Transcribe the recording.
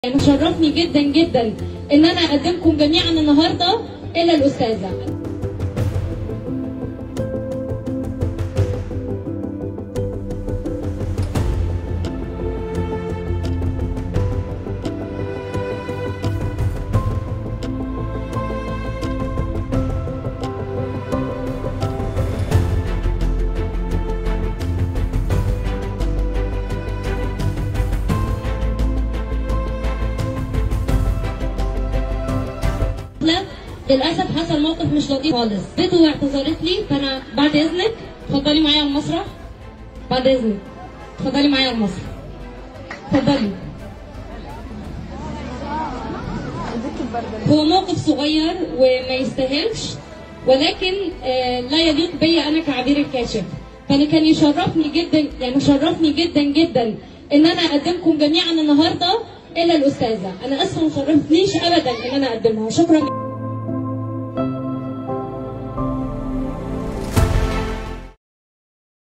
يعني شرفني جدا جدا ان انا اقدمكم جميعا النهارده الى الاستاذه لا للاسف حصل موقف مش لطيف خالص جيت واعتذرت لي فانا بعد اذنك اتفضلي معايا على المسرح بعد اذنك اتفضلي معايا على المسرح اتفضلي هو موقف صغير وما يستاهلش ولكن آه، لا يليق بيا انا كعبير الكاشف فانا كان يشرفني جدا يعني شرفني جدا جدا ان انا اقدمكم جميعا النهارده الى الاستاذه انا اسفه ما شرفتنيش ابدا ان انا اقدمها شكرا